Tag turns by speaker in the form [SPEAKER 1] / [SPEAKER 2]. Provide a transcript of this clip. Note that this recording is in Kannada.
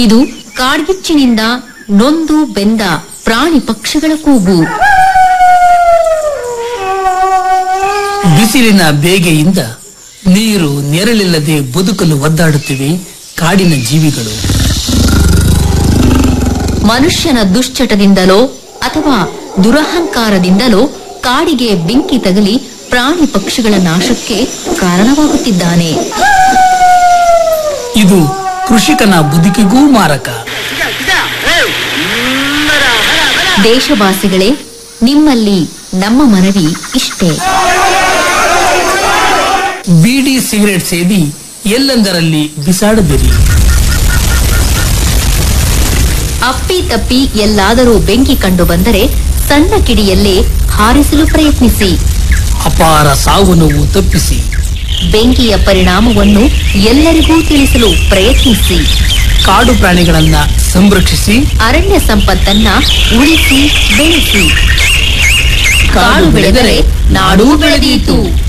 [SPEAKER 1] ಇದು ಕಾಡ್ಗಿಚ್ಚಿನಿಂದ ನೊಂದು ಬೆಂದ ಪ್ರಾಣಿ ಪಕ್ಷಿಗಳ ಕೂಗು
[SPEAKER 2] ಬಿಸಿಲಿನ ಬೇಗೆಯಿಂದ ನೀರು ನೆರಳಿಲ್ಲದೆ ಬದುಕಲು ಒದ್ದಾಡುತ್ತಿವೆ ಕಾಡಿನ ಜೀವಿಗಳು
[SPEAKER 1] ಮನುಷ್ಯನ ದುಶ್ಚಟದಿಂದಲೋ ಅಥವಾ ದುರಹಂಕಾರದಿಂದಲೋ ಕಾಡಿಗೆ ಬೆಂಕಿ ತಗಲಿ ಪ್ರಾಣಿ ಪಕ್ಷಿಗಳ ನಾಶಕ್ಕೆ ಕಾರಣವಾಗುತ್ತಿದ್ದಾನೆ
[SPEAKER 2] ಇದು ಕೃಷಿಕನ ಬದುಕಿಗೂ ಮಾರಕ
[SPEAKER 1] ದೇಶವಾಸಿಗಳೇ ನಿಮ್ಮಲ್ಲಿ ನಮ್ಮ ಮನವಿ ಇಷ್ಟೇ
[SPEAKER 2] ಬೀಡಿ ಸಿಗರೆಟ್ ಸೇದಿ ಎಲ್ಲೆಂದರಲ್ಲಿ ಬಿಸಾಡದಿರಿ
[SPEAKER 1] ಅಪ್ಪಿ ತಪ್ಪಿ ಎಲ್ಲಾದರೂ ಬೆಂಕಿ ಕಂಡು ಬಂದರೆ ಸಣ್ಣ ಕಿಡಿಯಲ್ಲೇ ಹಾರಿಸಲು ಪ್ರಯತ್ನಿಸಿ
[SPEAKER 2] ಅಪಾರ ಸಾವು ನೋವು ತಪ್ಪಿಸಿ
[SPEAKER 1] ಬೆಂಕಿಯ ಪರಿಣಾಮವನ್ನು ಎಲ್ಲರಿಗೂ ತಿಳಿಸಲು ಪ್ರಯತ್ನಿಸಿ
[SPEAKER 2] ಕಾಡು ಪ್ರಾಣಿಗಳನ್ನ ಸಂರಕ್ಷಿಸಿ
[SPEAKER 1] ಅರಣ್ಯ ಸಂಪತ್ತನ್ನ ಉಳಿಸಿ ಬೆಳೆಸಿ ಕಾಡು ಬೆಳೆದರೆ ನಾಡೂ ಬೆಳೆದೀತು